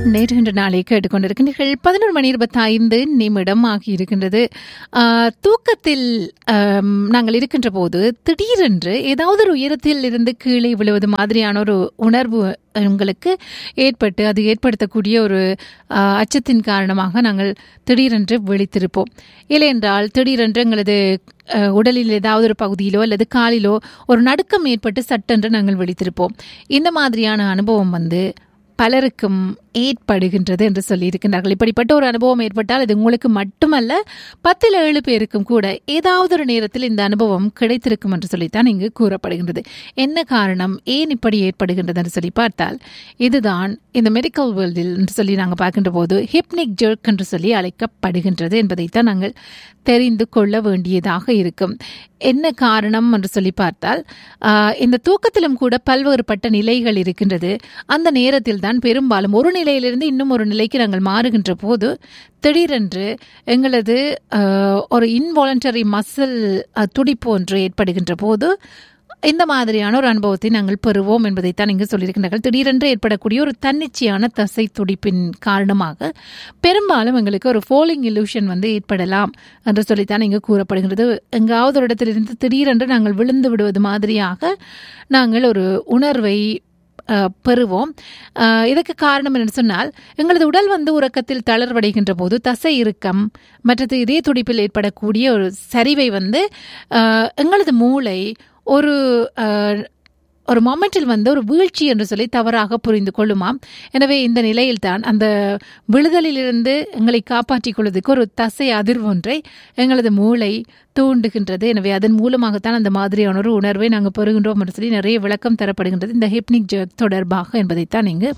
நேற்று இன்று நாளை கேட்டுக்கொண்டிருக்கின்றீர்கள் பதினொரு மணி இருபத்தைந்து நிமிடம் ஆகி இருக்கின்றது ஆஹ், தூக்கத்தில் ஆம், நாங்கள் இருக்கின்ற போது திடீரென்று ஏதாவது ஒரு உயரத்தில் இருந்து கீழே விழுவது மாதிரியான ஒரு உணர்வு உங்களுக்கு ஏற்பட்டு அது ஏற்படுத்தக்கூடிய ஒரு ஆஹ், அச்சத்தின் காரணமாக நாங்கள் திடீரென்று விழித்திருப்போம் இல்லையென்றால் திடீரென்று எங்களது அஹ், உடலில் ஏதாவது ஒரு பகுதியிலோ அல்லது காலிலோ ஒரு நடுக்கம் ஏற்பட்டு சட்டென்று நாங்கள் விழித்திருப்போம் இந்த மாதிரியான அனுபவம் வந்து பலருக்கும் ஏற்படுகின்றது என்று சொல்லியிருக்கின்றார்கள் இப்படிப்பட்ட ஒரு அனுபவம் ஏற்பட்டால் அது உங்களுக்கு மட்டுமல்ல பத்தில் ஏழு பேருக்கும் கூட ஏதாவது ஒரு நேரத்தில் இந்த அனுபவம் கிடைத்திருக்கும் என்று சொல்லித்தான் இங்கு கூறப்படுகின்றது என்ன காரணம் ஏன் இப்படி ஏற்படுகின்றது என்று சொல்லி பார்த்தால் இதுதான் இந்த மெடிக்கல் வேர்ல்டில் என்று சொல்லி நாங்கள் பார்க்கின்ற போது ஹிப்னிக் ஜெர்க் என்று சொல்லி அழைக்கப்படுகின்றது என்பதைத்தான் நாங்கள் தெரிந்து கொள்ள வேண்டியதாக இருக்கும் என்ன காரணம் என்று சொல்லி பார்த்தால் ஆஹ், இந்த தூக்கத்திலும் கூட பல்வேறுபட்ட நிலைகள் இருக்கின்றது அந்த நேரத்தில் தான் பெரும்பாலும் ஒரு நிலையிலிருந்து இன்னும் ஒரு நிலைக்கு நாங்கள் மாறுகின்ற போது திடீரென்று எங்களது ஆஹ், ஒரு இன்வாலண்டரி மசில் துடிப்பு ஒன்று ஏற்படுகின்ற போது இந்த மாதிரியான ஒரு அனுபவத்தை நாங்கள் பெறுவோம் என்பதைத்தான் இங்கு சொல்லியிருக்கின்றார்கள் திடீரென்று ஏற்படக்கூடிய ஒரு தன்னிச்சையான தசை துடிப்பின் காரணமாக பெரும்பாலும் எங்களுக்கு ஒரு ஃபோலிங் illusion வந்து ஏற்படலாம் என்று சொல்லித்தான் இங்கு கூறப்படுகிறது எங்காவது ஒரு இடத்திலிருந்து திடீரென்று நாங்கள் விழுந்து விடுவது மாதிரியாக நாங்கள் ஒரு உணர்வை அஹ், பெறுவோம் அஹ், இதற்கு காரணம் என்னன்னு சொன்னால் எங்களது உடல் வந்து உறக்கத்தில் தளர்வடைகின்ற போது தசை இறுக்கம் மற்றது இதய துடிப்பில் ஏற்படக்கூடிய ஒரு சரிவை வந்து அஹ், எங்களது மூளை ஒரு அஹ், ஒரு மொமெண்டில் வந்து ஒரு வீழ்ச்சி என்று சொல்லி தவறாக புரிந்து கொள்ளுமாம் எனவே இந்த நிலையில்தான் அந்த விழுதலிலிருந்து எங்களை காப்பாற்றிக் கொள்வதற்கு ஒரு தசை அதிர்வு ஒன்றை எங்களது மூளை தூண்டுகின்றது எனவே அதன் மூலமாகத்தான் அந்த மாதிரியான ஒரு உணர்வை நாங்கள் பெறுகின்றோம் என்று சொல்லி நிறைய விளக்கம் தரப்படுகின்றது இந்த ஹிப்னிக் ஜெர்க் தொடர்பாக என்பதைத்தான் இங்கு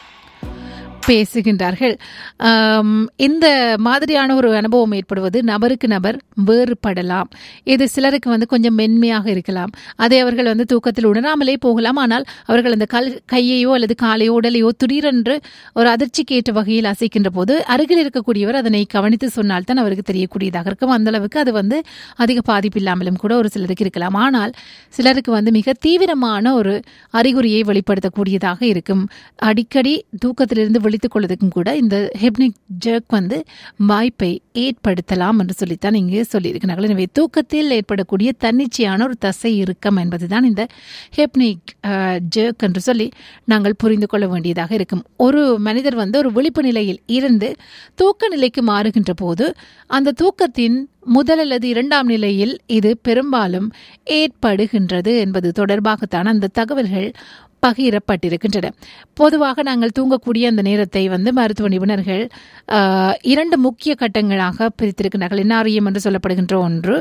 பேசுகின்றார்கள் ஆம், இந்த மாதிரியான ஒரு அனுபவம் ஏற்படுவது நபருக்கு நபர் வேறுபடலாம் இது சிலருக்கு வந்து கொஞ்சம் மென்மையாக இருக்கலாம் அதை அவர்கள் வந்து தூக்கத்தில் உணராமலே போகலாம் ஆனால் அவர்கள் அந்த கல் கையையோ அல்லது காலையோ உடலையோ திடீரென்று ஒரு அதிர்ச்சிக்கு ஏற்ற வகையில் அசைக்கின்ற போது அருகில் இருக்கக்கூடியவர் அதனை கவனித்து சொன்னால் தான் அவருக்கு தெரியக்கூடியதாக இருக்கும் அந்த அளவுக்கு அது வந்து அதிக பாதிப்பு இல்லாமலும் கூட ஒரு சிலருக்கு இருக்கலாம் ஆனால் சிலருக்கு வந்து மிக தீவிரமான ஒரு அறிகுறியை வெளிப்படுத்தக்கூடியதாக இருக்கும் அடிக்கடி தூக்கத்திலிருந்து விழித்துக் கொள்வதற்கும் கூட இந்த ஹெப்னிக் ஜெர்க் வந்து வாய்ப்பை ஏற்படுத்தலாம் என்று சொல்லித்தான் இங்கே சொல்லியிருக்கிறார்கள் எனவே தூக்கத்தில் ஏற்படக்கூடிய தன்னிச்சையான ஒரு தசை இறுக்கம் என்பதுதான் இந்த ஹெப்னிக் ஜெர்க் என்று சொல்லி நாங்கள் புரிந்து கொள்ள வேண்டியதாக இருக்கும் ஒரு மனிதர் வந்து ஒரு விழிப்பு நிலையில் இருந்து தூக்க நிலைக்கு மாறுகின்ற போது அந்த தூக்கத்தின் முதல் அல்லது இரண்டாம் நிலையில் இது பெரும்பாலும் ஏற்படுகின்றது என்பது தொடர்பாகத்தான் அந்த தகவல்கள் பகிரப்பட்டிருக்கின்றன பொதுவாக நாங்கள் தூங்கக்கூடிய அந்த நேரத்தை வந்து மருத்துவ நிபுணர்கள் ஆஹ், இரண்டு முக்கிய கட்டங்களாக பிரித்திருக்கிறார்கள் என்ஆர்இஎம் என்று சொல்லப்படுகின்ற ஒன்று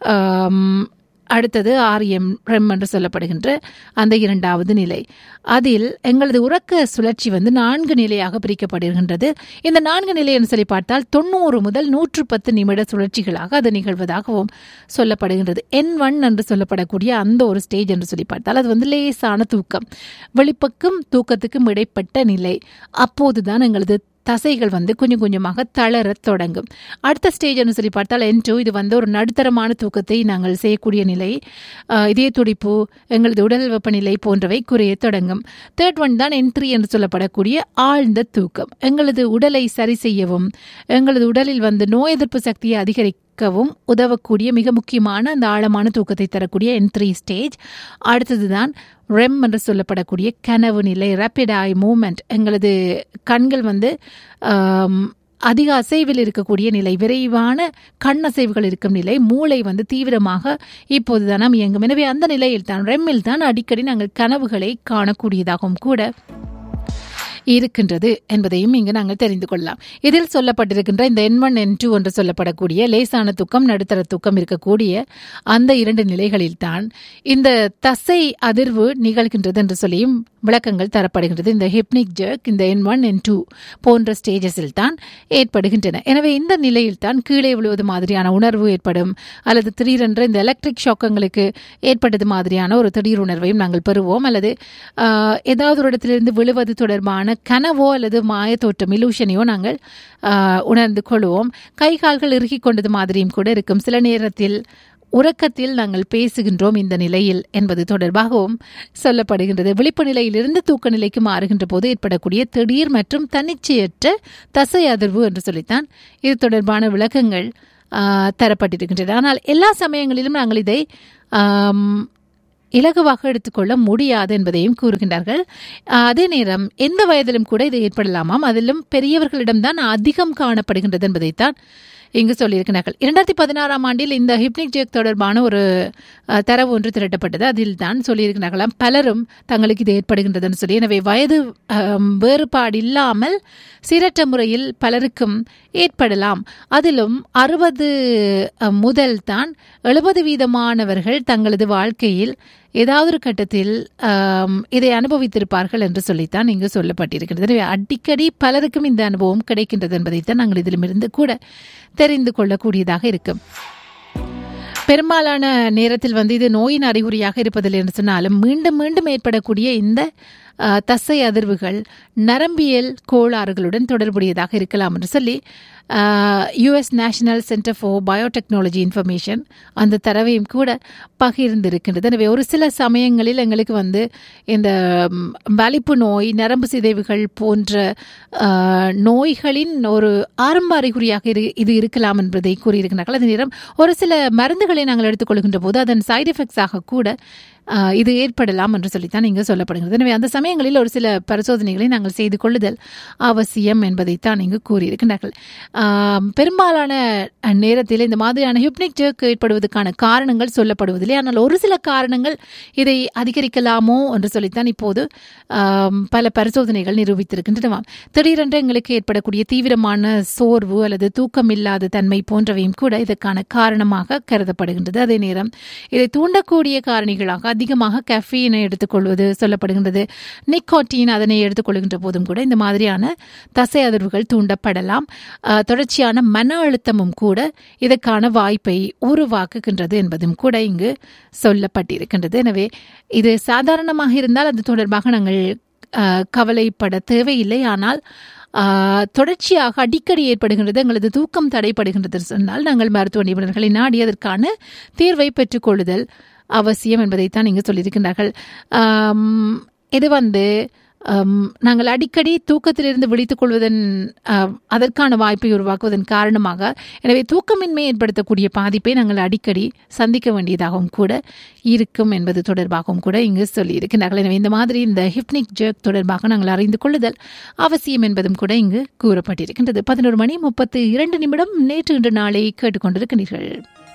ஆம், அடுத்தது ஆர்எம் ரெம் என்று சொல்லப்படுகின்ற அந்த இரண்டாவது நிலை அதில் எங்களது உறக்க சுழற்சி வந்து நான்கு நிலையாக பிரிக்கப்படுகின்றது இந்த நான்கு நிலை என்று சொல்லி பார்த்தால் தொண்ணூறு முதல் நூற்று பத்து நிமிட சுழற்சிகளாக அது நிகழ்வதாகவும் சொல்லப்படுகின்றது என் ஒன் என்று சொல்லப்படக்கூடிய அந்த ஒரு ஸ்டேஜ் என்று சொல்லி பார்த்தால் அது வந்து லேசான தூக்கம் வெளிப்பக்கும் தூக்கத்துக்கும் இடைப்பட்ட நிலை அப்போதுதான் எங்களது தசைகள் வந்து கொஞ்சம் கொஞ்சமாக தளரத் தொடங்கும் அடுத்த ஸ்டேஜ் என்று சொல்லி பார்த்தால் என் டூ இது வந்து ஒரு நடுத்தரமான தூக்கத்தை நாங்கள் செய்யக்கூடிய நிலை ஆஹ், இதய துடிப்பு எங்களது உடல் வெப்பநிலை போன்றவை குறைய தொடங்கும் தேர்ட் ஒன் தான் என் த்ரீ என்று சொல்லப்படக்கூடிய ஆழ்ந்த தூக்கம் எங்களது உடலை சரி செய்யவும் எங்களது உடலில் வந்து நோய் எதிர்ப்பு சக்தியை அதிகரிக்கவும் உதவக்கூடிய மிக முக்கியமான அந்த ஆழமான தூக்கத்தை தரக்கூடிய என் த்ரீ ஸ்டேஜ் அடுத்ததுதான் ரெம் என்று சொல்லப்படக்கூடிய கனவு நிலை ரேப்பிட் ஐ மூமெண்ட் எங்களது கண்கள் வந்து ஆம், அதிக அசைவில் இருக்கக்கூடிய நிலை விரைவான கண் அசைவுகள் இருக்கும் நிலை மூளை வந்து தீவிரமாக இப்போதுதான் நாம் இயங்கும் எனவே அந்த நிலையில் தான் ரெம்மில் தான் அடிக்கடி நாங்கள் கனவுகளை காணக்கூடியதாகவும் கூட இருக்கின்றது என்பதையும் இங்கு நாங்கள் தெரிந்து கொள்ளலாம் இதில் சொல்லப்பட்டிருக்கின்ற இந்த என் ஒன் என் டூ என்று சொல்லப்படக்கூடிய லேசான தூக்கம் நடுத்தர தூக்கம் இருக்கக்கூடிய அந்த இரண்டு நிலைகளில்தான் இந்த தசை அதிர்வு நிகழ்கின்றது என்று சொல்லியும் விளக்கங்கள் தரப்படுகின்றது இந்த ஹிப்னிக் ஜெர்க் இந்த என் ஒன் என் டூ போன்ற ஸ்டேஜஸில் தான் ஏற்படுகின்றன எனவே இந்த நிலையில் தான் கீழே விழுவது மாதிரியான உணர்வு ஏற்படும் அல்லது திடீரென்று இந்த எலக்ட்ரிக் ஷாக்கங்களுக்கு ஏற்பட்டது மாதிரியான ஒரு திடீர் உணர்வையும் நாங்கள் பெறுவோம் அல்லது ஆஹ், ஏதாவது ஒரு இடத்திலிருந்து விழுவது தொடர்பான கனவோ அல்லது மாய தோற்றம் இலூஷனையோ நாங்கள் ஆஹ், உணர்ந்து கொள்வோம் கை கால்கள் இறுகிக் கொண்டது மாதிரியும் கூட இருக்கும் சில நேரத்தில் உறக்கத்தில் நாங்கள் பேசுகின்றோம் இந்த நிலையில் என்பது தொடர்பாகவும் சொல்லப்படுகின்றது விழிப்பு நிலையிலிருந்து தூக்க நிலைக்கு மாறுகின்ற போது ஏற்படக்கூடிய திடீர் மற்றும் தன்னிச்சையற்ற தசை அதிர்வு என்று சொல்லித்தான் இது தொடர்பான விளக்கங்கள் ஆஹ், தரப்பட்டிருக்கின்றன ஆனால் எல்லா சமயங்களிலும் நாங்கள் இதை ஆம், இலகுவாக எடுத்துக்கொள்ள முடியாது என்பதையும் கூறுகின்றார்கள் ஆஹ், அதே நேரம் எந்த வயதிலும் கூட இது ஏற்படலாமாம் அதிலும் பெரியவர்களிடம்தான் அதிகம் காணப்படுகின்றது என்பதைத்தான் இங்கு சொல்லியிருக்கிறார்கள் இரண்டாயிரத்தி பதினாறாம் ஆண்டில் இந்த ஹிப்னிக் ஜேக் தொடர்பான ஒரு அஹ், தரவு ஒன்று திரட்டப்பட்டது அதில் தான் சொல்லியிருக்கிறார்களாம் பலரும் தங்களுக்கு இது ஏற்படுகின்றதுன்னு சொல்லி எனவே வயது அஹ், வேறுபாடு இல்லாமல் சீரற்ற முறையில் பலருக்கும் ஏற்படலாம் அதிலும் அறுபது முதல் தான் எழுபது வீதமானவர்கள் தங்களது வாழ்க்கையில் ஏதாவது ஒரு கட்டத்தில் ஆம், இதை அனுபவித்திருப்பார்கள் என்று சொல்லித்தான் இங்கு சொல்லப்பட்டிருக்கிறது எனவே அடிக்கடி பலருக்கும் இந்த அனுபவம் கிடைக்கின்றது என்பதைத்தான் நாங்கள் இதிலிருந்து கூட தெரிந்து கொள்ளக்கூடியதாக இருக்கும் பெரும்பாலான நேரத்தில் வந்து இது நோயின் அறிகுறியாக இருப்பதில்லை என்று சொன்னாலும் மீண்டும் மீண்டும் ஏற்படக்கூடிய இந்த அஹ், தசை அதிர்வுகள் நரம்பியல் கோளாறுகளுடன் தொடர்புடையதாக இருக்கலாம் என்று சொல்லி US National Center for Biotechnology Information அந்த தரவையும் கூட பகிர்ந்திருக்கின்றது எனவே ஒரு சில சமயங்களில் எங்களுக்கு வந்து இந்த ம், வலிப்பு நோய் நரம்பு சிதைவுகள் போன்ற அஹ், நோய்களின் ஒரு ஆரம்ப அறிகுறியாக இரு இது இருக்கலாம் என்பதை கூறியிருக்கிறார்கள் அதே நேரம் ஒரு சில மருந்துகளை நாங்கள் எடுத்துக்கொள்கின்ற போது அதன் சைடு எஃபெக்ட்ஸாக கூட ஆஹ், இது ஏற்படலாம் என்று சொல்லித்தான் இங்கு சொல்லப்படுகிறது எனவே அந்த சமயங்களில் ஒரு சில பரிசோதனைகளை நாங்கள் செய்து கொள்ளுதல் அவசியம் என்பதைத்தான் இங்கு கூறியிருக்கிறார்கள் ஆம், பெரும்பாலான நேரத்தில் இந்த மாதிரியான ஹிப்னிக் ஜெர்க் ஏற்படுவதற்கான காரணங்கள் சொல்லப்படுவதில்லை ஆனால் ஒரு சில காரணங்கள் இதை அதிகரிக்கலாமோ என்று சொல்லித்தான் இப்போது ஆம், பல பரிசோதனைகள் நிரூபித்திருக்கின்றன திடீரென்று எங்களுக்கு ஏற்படக்கூடிய தீவிரமான சோர்வு அல்லது தூக்கமில்லாத தன்மை போன்றவையும் கூட இதற்கான காரணமாக கருதப்படுகின்றது அதே நேரம் இதை தூண்டக்கூடிய காரணிகளாக அதிகமாக கெஃபீனை எடுத்துக்கொள்வது சொல்லப்படுகின்றது நிக்கோட்டின் அதனை எடுத்துக்கொள்கின்ற போதும் கூட இந்த மாதிரியான தசை அதிர்வுகள் தூண்டப்படலாம் ஆஹ், தொடர்ச்சியான மன அழுத்தமும் கூட இதற்கான வாய்ப்பை உருவாக்குகின்றது என்பதும் கூட இங்கு சொல்லப்பட்டிருக்கின்றது எனவே இது சாதாரணமாக இருந்தால் அது தொடர்பாக நாங்கள் ஆஹ், கவலைப்பட தேவையில்லை ஆனால் ஆஹ், தொடர்ச்சியாக அடிக்கடி ஏற்படுகின்றது எங்களது தூக்கம் தடைப்படுகின்றது சொன்னால் நாங்கள் மருத்துவ நிபுணர்களை நாடி அதற்கான தீர்வை பெற்றுக்கொள்ளுதல் அவசியம் என்பதைத்தான் இங்கு சொல்லியிருக்கின்றார்கள் ஆம், இது வந்து ஆம், நாங்கள் அடிக்கடி தூக்கத்திலிருந்து விழித்துக் கொள்வதன் ஆஹ், அதற்கான வாய்ப்பை உருவாக்குவதன் காரணமாக எனவே தூக்கமின்மை ஏற்படுத்தக்கூடிய பாதிப்பை நாங்கள் அடிக்கடி சந்திக்க வேண்டியதாகவும் கூட இருக்கும் என்பது தொடர்பாகவும் கூட இங்கு சொல்லியிருக்கிறார்கள் எனவே இந்த மாதிரி இந்த ஹிப்னிக் ஜெர்க் தொடர்பாக நாங்கள் அறிந்து கொள்ளுதல் அவசியம் என்பதும் கூட இங்கு கூறப்பட்டிருக்கின்றது பதினோரு மணி முப்பத்து இரண்டு நிமிடம் நேற்று இன்று நாளை கேட்டுக்கொண்டிருக்கிறீர்கள்